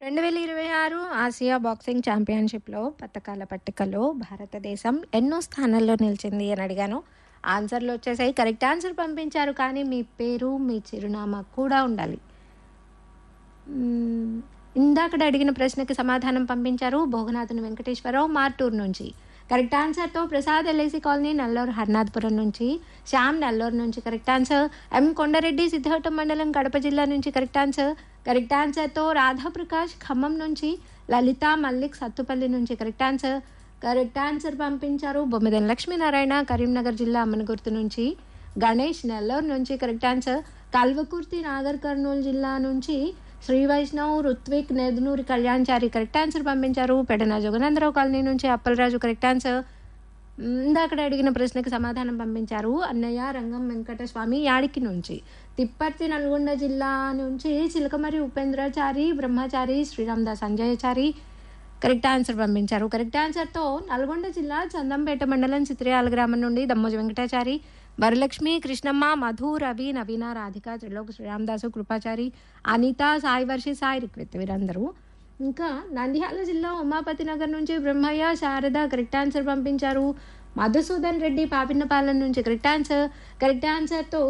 రెండు వేల ఇరవై ఆరు ఆసియా బాక్సింగ్ ఛాంపియన్షిప్లో పథకాల పట్టికలో భారతదేశం ఎన్నో స్థానాల్లో నిలిచింది అని అడిగాను ఆన్సర్లు వచ్చేసాయి కరెక్ట్ ఆన్సర్ పంపించారు కానీ మీ పేరు మీ చిరునామా కూడా ఉండాలి మ్మ్, ఇందాకడ అడిగిన ప్రశ్నకి సమాధానం పంపించారు భోగనాథుని వెంకటేశ్వరరావు మార్టూర్ నుంచి కరెక్ట్ ఆన్సర్తో ప్రసాద్ ఎల్ఐసి కాలనీ నల్లూరు హర్నాథపురం నుంచి శ్యామ్ నల్లూరు నుంచి correct answer M Kondareddy Siddhartham మండలం కడప జిల్లా నుంచి కరెక్ట్ ఆన్సర్ కరెక్ట్ ఆన్సర్తో రాధాప్రకాష్ ఖమ్మం నుంచి లలిత మల్లిక్ సత్తుపల్లి నుంచి కరెక్ట్ ఆన్సర్ కరెక్ట్ ఆన్సర్ పంపించారు బొమ్మిదన్ లక్ష్మీనారాయణ కరీంనగర్ జిల్లా అమ్మనగుర్తు నుంచి గణేష్ నెల్లూరు నుంచి కరెక్ట్ ఆన్సర్ కల్వకుర్తి నాగర్ కర్నూలు జిల్లా నుంచి శ్రీ వైష్ణవ్ రుత్విక్ నెదునూరి కళ్యాణ్చారి కరెక్ట్ ఆన్సర్ పంపించారు పెడన జగనందరావు కాలనీ నుంచి అప్పలరాజు కరెక్ట్ ఆన్సర్ ఇందాక అడిగిన ప్రశ్నకి సమాధానం పంపించారు అన్నయ్య రంగం వెంకటస్వామి యాడికి నుంచి తిప్పర్తి నల్గొండ జిల్లా నుంచి చిలకమరి ఉపేంద్రాచారి బ్రహ్మచారి శ్రీరామదాస్ సంజయచారి కరెక్ట్ ఆన్సర్ పంపించారు కరెక్ట్ ఆన్సర్తో నల్గొండ జిల్లా చందంపేట మండలం చిత్రయాల గ్రామం నుండి దమ్మోజి వెంకటాచారి వరలక్ష్మి కృష్ణమ్మ మధు రవి నవీన రాధిక త్రిలోక్ శ్రీరామదాసు కృపాచారి అనిత సాయి వర్షి సాయి రిక్విత్ వీరందరూ ఇంకా నంద్యాల జిల్లా ఉమాపతి నగర్ నుంచి బ్రహ్మయ్య శారద కరెక్ట్ ఆన్సర్ పంపించారు మధుసూదన్ రెడ్డి పాపిన్నపాలెం నుంచి కరెక్ట్ ఆన్సర్ కరెక్ట్ ఆన్సర్తో